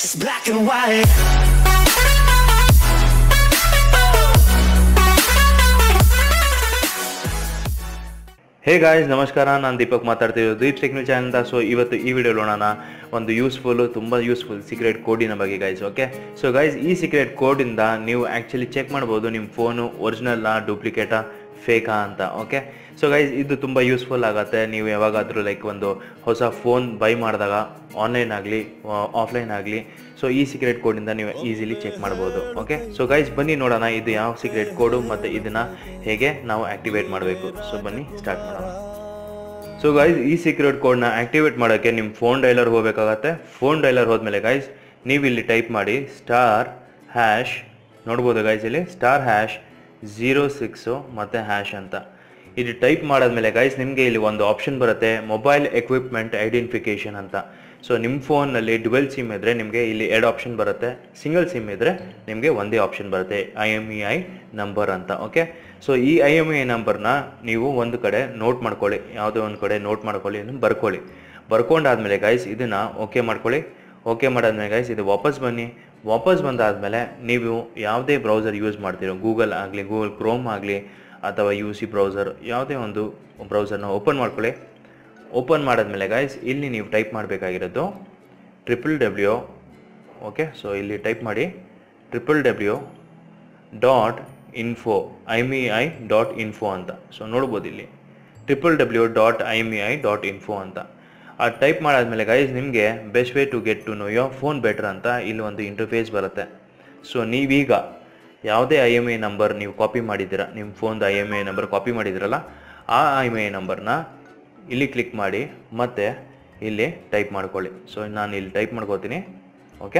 It's black and white. Hey guys ನಮಸ್ಕಾರ ನಾನು ದೀಪಕ್ ಮಾತಾಡ್ತಿರೋದು ದೀಪ್ ಟೆಕ್ನಿಕ್ ಚಾನಲ್ ಸೊ ಇವತ್ತು ಈ ವಿಡಿಯೋ ನೋಡೋಣ ಒಂದು ಯೂಸ್ಫುಲ್ ತುಂಬ ಯೂಸ್ಫುಲ್ ಸೀಕ್ರೆಟ್ ಕೋಡಿನ ಬಗ್ಗೆ ಗೈಸ್ ಓಕೆ ಸೊ ಗೈಸ್ ಈ ಸೀಕ್ರೆಟ್ ಕೋಡಿಂದ ನೀವು ಆ್ಯಕ್ಚುಲಿ ಚೆಕ್ ಮಾಡ್ಬೋದು ನಿಮ್ಮ ಫೋನು ಒರಿಜಿನಲ್ಲಾ ಡೂಪ್ಲಿಕೇಟಾ ಫೇಕಾ ಅಂತ ಓಕೆ ಸೊ ಗೈಸ್ ಇದು ತುಂಬ ಯೂಸ್ಫುಲ್ ಆಗುತ್ತೆ ನೀವು ಯಾವಾಗಾದರೂ ಲೈಕ್ ಒಂದು ಹೊಸ ಫೋನ್ ಬೈ ಮಾಡಿದಾಗ ಆನ್ಲೈನ್ ಆಗಲಿ ಆಫ್ಲೈನ್ ಆಗಲಿ ಸೊ ಈ ಸೀಕ್ರೆಟ್ ಕೋಡಿಂದ ನೀವು ಈಸಿಲಿ ಚೆಕ್ ಮಾಡ್ಬೋದು ಓಕೆ ಸೊ ಗೈಸ್ ಬನ್ನಿ ನೋಡೋಣ ಇದು ಯಾವ ಸೀಕ್ರೆಟ್ ಕೋಡು ಮತ್ತು ಇದನ್ನು ಹೇಗೆ ನಾವು ಆ್ಯಕ್ಟಿವೇಟ್ ಮಾಡಬೇಕು ಸೊ ಬನ್ನಿ ಸ್ಟಾರ್ಟ್ ಮಾಡೋಣ ಸೊ ಗೈಸ್ ಈ ಸೀಕ್ರೆಟ್ ಕೋಡ್ನ ಆ್ಯಕ್ಟಿವೇಟ್ ಮಾಡೋಕ್ಕೆ ನಿಮ್ಮ ಫೋನ್ ಡೈಲರ್ ಹೋಗಬೇಕಾಗತ್ತೆ ಫೋನ್ ಡೈಲರ್ ಹೋದ್ಮೇಲೆ ಗೈಸ್ ನೀವು ಇಲ್ಲಿ ಟೈಪ್ ಮಾಡಿ ಸ್ಟಾರ್ ಹ್ಯಾಶ್ ನೋಡ್ಬೋದು ಗೈಸ್ ಇಲ್ಲಿ ಸ್ಟಾರ್ ಹ್ಯಾಶ್ ಝೀರೋ ಸಿಕ್ಸು ಮತ್ತು ಹ್ಯಾಶ್ ಅಂತ ಇದು ಟೈಪ್ ಮಾಡಾದ್ಮೇಲೆ ಗೈಸ್ ನಿಮಗೆ ಇಲ್ಲಿ ಒಂದು ಆಪ್ಷನ್ ಬರುತ್ತೆ ಮೊಬೈಲ್ ಎಕ್ವಿಪ್ಮೆಂಟ್ ಐಡೆಂಟಿಫಿಕೇಷನ್ ಅಂತ ಸೊ ನಿಮ್ಮ ಫೋನಲ್ಲಿ ಡುವೆಲ್ ಸಿಮ್ ಇದ್ದರೆ ನಿಮಗೆ ಇಲ್ಲಿ ಎರಡು ಆಪ್ಷನ್ ಬರುತ್ತೆ ಸಿಂಗಲ್ ಸಿಮ್ ಇದ್ದರೆ ನಿಮಗೆ ಒಂದೇ ಆಪ್ಷನ್ ಬರುತ್ತೆ I M E I number ಅಂತ ಓಕೆ ಸೊ ಈ ಐ ಎಮ್ ಇ ಐ ನಂಬರ್ನ ನೀವು ಒಂದು ಕಡೆ ನೋಟ್ ಮಾಡ್ಕೊಳ್ಳಿ ಯಾವುದೋ ಒಂದು ಕಡೆ ನೋಟ್ ಮಾಡ್ಕೊಳ್ಳಿ ಅದನ್ನು ಬರ್ಕೊಳ್ಳಿ ಬರ್ಕೊಂಡಾದ್ಮೇಲೆ ಗೈಸ್ ಇದನ್ನು ಓಕೆ ಮಾಡ್ಕೊಳ್ಳಿ ಓಕೆ ಮಾಡಾದ್ಮೇಲೆ ಗೈಸ್ ಇದು ವಾಪಸ್ ಬನ್ನಿ ವಾಪಸ್ ಬಂದಾದಮೇಲೆ ನೀವು ಯಾವುದೇ ಬ್ರೌಸರ್ ಯೂಸ್ ಮಾಡ್ತೀರೋ ಗೂಗಲ್ ಆಗಲಿ ಗೂಗಲ್ ಕ್ರೋಮ್ ಆಗಲಿ ಅಥವಾ ಯು ಸಿ ಬ್ರೌಸರ್ ಯಾವುದೇ ಒಂದು ಬ್ರೌಸರ್ನ ಓಪನ್ ಮಾಡ್ಕೊಳ್ಳಿ ಓಪನ್ ಮಾಡಾದ್ಮೇಲೆ ಗೈಸ್ ಇಲ್ಲಿ ನೀವು ಟೈಪ್ ಮಾಡಬೇಕಾಗಿರೋದು ಟ್ರಿಪಲ್ ಡಬ್ಲ್ಯೂ ಓಕೆ ಸೊ ಇಲ್ಲಿ ಟೈಪ್ ಮಾಡಿ triple W dot info I M I dot info ಅಂತ ಸೊ ನೋಡ್ಬೋದು ಇಲ್ಲಿ triple W dot I M I dot info ಅಂತ ಆ ಟೈಪ್ ಮಾಡಾದ್ಮೇಲೆ ಗೈಸ್ ನಿಮಗೆ best way to get to know your phone better ಅಂತ ಇಲ್ಲಿ ಒಂದು ಇಂಟರ್ಫೇಸ್ ಬರುತ್ತೆ ಸೊ ನೀವೀಗ ಯಾವುದೇ ಐ ಎಮ್ ಐ ನಂಬರ್ ನೀವು ಕಾಪಿ ಮಾಡಿದ್ದೀರಾ ನಿಮ್ಮ ಫೋನ್ದು I M I number copy ಮಾಡಿದ್ದೀರಲ್ಲ ಆ ಐ ಎಮ್ ಐ ನಂಬರ್ನ ಇಲ್ಲಿ ಕ್ಲಿಕ್ ಮಾಡಿ ಮತ್ತೆ ಇಲ್ಲಿ ಟೈಪ್ ಮಾಡ್ಕೊಳ್ಳಿ ಸೊ ನಾನು ಇಲ್ಲಿ ಟೈಪ್ ಮಾಡ್ಕೋತೀನಿ ಓಕೆ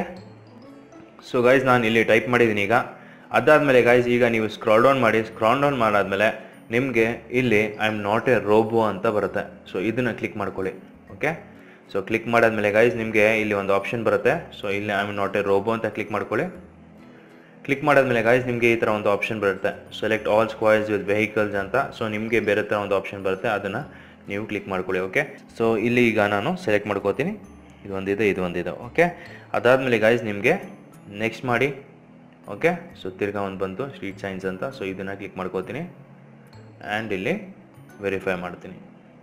ಸೊ ಗೈಸ್ ನಾನು ಇಲ್ಲಿ ಟೈಪ್ ಮಾಡಿದ್ದೀನಿ ಈಗ ಅದಾದಮೇಲೆ ಗೈಸ್ ಈಗ ನೀವು ಸ್ಕ್ರಾಲ್ ಡೌನ್ ಮಾಡಿ ಸ್ಕ್ರಾಲ್ ಡೌನ್ ಮಾಡಾದ್ಮೇಲೆ ನಿಮಗೆ ಇಲ್ಲಿ I am not a robot ಅಂತ ಬರುತ್ತೆ ಸೊ ಇದನ್ನು ಕ್ಲಿಕ್ ಮಾಡ್ಕೊಳ್ಳಿ ಓಕೆ ಸೊ ಕ್ಲಿಕ್ ಮಾಡಾದ್ಮೇಲೆ ಗೈಸ್ ನಿಮಗೆ ಇಲ್ಲಿ ಒಂದು ಆಪ್ಷನ್ ಬರುತ್ತೆ ಸೊ ಇಲ್ಲಿ I am not a robot ಅಂತ ಕ್ಲಿಕ್ ಮಾಡ್ಕೊಳ್ಳಿ ಕ್ಲಿಕ್ ಮಾಡಾದ್ಮೇಲೆ ಗಾಯ್ಸ್ ನಿಮಗೆ ಈ ಥರ ಒಂದು ಆಪ್ಷನ್ ಬರುತ್ತೆ select all squares with vehicles ಅಂತ ಸೊ ನಿಮಗೆ ಬೇರೆ ಥರ ಒಂದು ಆಪ್ಷನ್ ಬರುತ್ತೆ ಅದನ್ನು ನೀವು ಕ್ಲಿಕ್ ಮಾಡ್ಕೊಳ್ಳಿ ಓಕೆ ಸೊ ಇಲ್ಲಿ ಈಗ ನಾನು ಸೆಲೆಕ್ಟ್ ಮಾಡ್ಕೋತೀನಿ ಇದು ಒಂದಿದೆ ಇದು ಒಂದಿದೆ ಓಕೆ ಅದಾದಮೇಲೆ ಗಾಯ್ಸ್ ನಿಮಗೆ ನೆಕ್ಸ್ಟ್ ಮಾಡಿ ಓಕೆ ಸೊ ತಿರ್ಗಾ ಒಂದು ಬಂತು ಸ್ಟ್ರೀಟ್ ಸೈನ್ಸ್ ಅಂತ ಸೊ ಇದನ್ನು ಕ್ಲಿಕ್ ಮಾಡ್ಕೋತೀನಿ ಆ್ಯಂಡ್ ಇಲ್ಲಿ ವೆರಿಫೈ ಮಾಡ್ತೀನಿ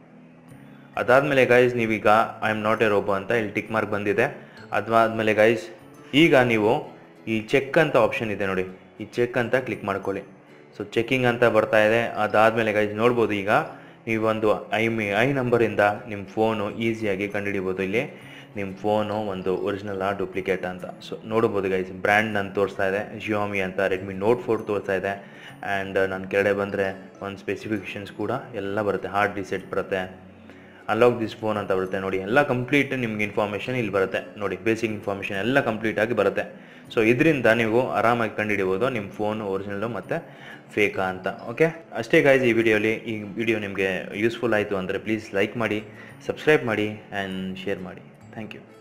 ಅದಾದಮೇಲೆ ಗೈಸ್ ನೀವೀಗ I am not a robot ಅಂತ ಇಲ್ಲಿ ಟಿಕ್ ಮಾರ್ಕ್ ಬಂದಿದೆ ಅದಾದಮೇಲೆ ಗೈಸ್ ಈಗ ನೀವು ಈ ಚೆಕ್ ಅಂತ ಆಪ್ಷನ್ ಇದೆ ನೋಡಿ ಈ ಚೆಕ್ ಅಂತ ಕ್ಲಿಕ್ ಮಾಡ್ಕೊಳ್ಳಿ ಸೊ ಚೆಕಿಂಗ್ ಅಂತ ಬರ್ತಾ ಇದೆ ಅದಾದಮೇಲೆ ಗೈಸ್ ನೋಡ್ಬೋದು ಈಗ ನೀವೊಂದು ಐ ಮಿ ಐ ನಂಬರಿಂದ ನಿಮ್ಮ ಫೋನು ಈಸಿಯಾಗಿ ಕಂಡುಹಿಡಿಬೋದು ಇಲ್ಲಿ ನಿಮ್ಮ ಫೋನು ಒಂದು ಒರಿಜಿನಲ್ ಆ ಡೂಪ್ಲಿಕೇಟ್ ಅಂತ ಸೊ ನೋಡ್ಬೋದು ಗೈಸ್ ಬ್ರ್ಯಾಂಡ್ ನಾನು ತೋರಿಸ್ತಾ ಇದೆ ಜಿಯೋಮಿ ಅಂತ ರೆಡ್ಮಿ ನೋಟ್ ಫೋರ್ ತೋರಿಸ್ತಾ ಇದೆ ಆ್ಯಂಡ್ ನಾನು ಕೆಳಗಡೆ ಬಂದರೆ ಒಂದು ಸ್ಪೆಸಿಫಿಕೇಷನ್ಸ್ ಕೂಡ ಎಲ್ಲ ಬರುತ್ತೆ ಹಾರ್ಡ್ ಡಿಸೆಟ್ ಬರುತ್ತೆ ಅಲಾಕ್ ದಿಸ್ ಫೋನ್ ಅಂತ ಬರುತ್ತೆ ನೋಡಿ ಎಲ್ಲ ಕಂಪ್ಲೀಟ್ ನಿಮ್ಗೆ ಇನ್ಫಾರ್ಮೇಷನ್ ಇಲ್ಲಿ ಬರುತ್ತೆ ನೋಡಿ ಬೇಸಿಕ್ ಇನ್ಫಾರ್ಮೇಷನ್ ಎಲ್ಲ ಕಂಪ್ಲೀಟ್ ಆಗಿ ಬರುತ್ತೆ ಸೊ ಇದರಿಂದ ನೀವು ಆರಾಮಾಗಿ ಕಂಡುಹಿಡಿಬೋದು ನಿಮ್ಮ ಫೋನ್ ಒರಿಜಿನಲ್ಲು ಮತ್ತು ಫೇಕಾ ಅಂತ ಓಕೆ ಅಷ್ಟೇ ಗಾಯ್ಸ್ ಈ ವಿಡಿಯೋಲಿ ಈ ವಿಡಿಯೋ ನಿಮಗೆ ಯೂಸ್ಫುಲ್ ಆಯಿತು ಅಂದರೆ ಪ್ಲೀಸ್ ಲೈಕ್ ಮಾಡಿ ಸಬ್ಸ್ಕ್ರೈಬ್ ಮಾಡಿ ಆ್ಯಂಡ್ ಶೇರ್ ಮಾಡಿ ಥ್ಯಾಂಕ್ ಯು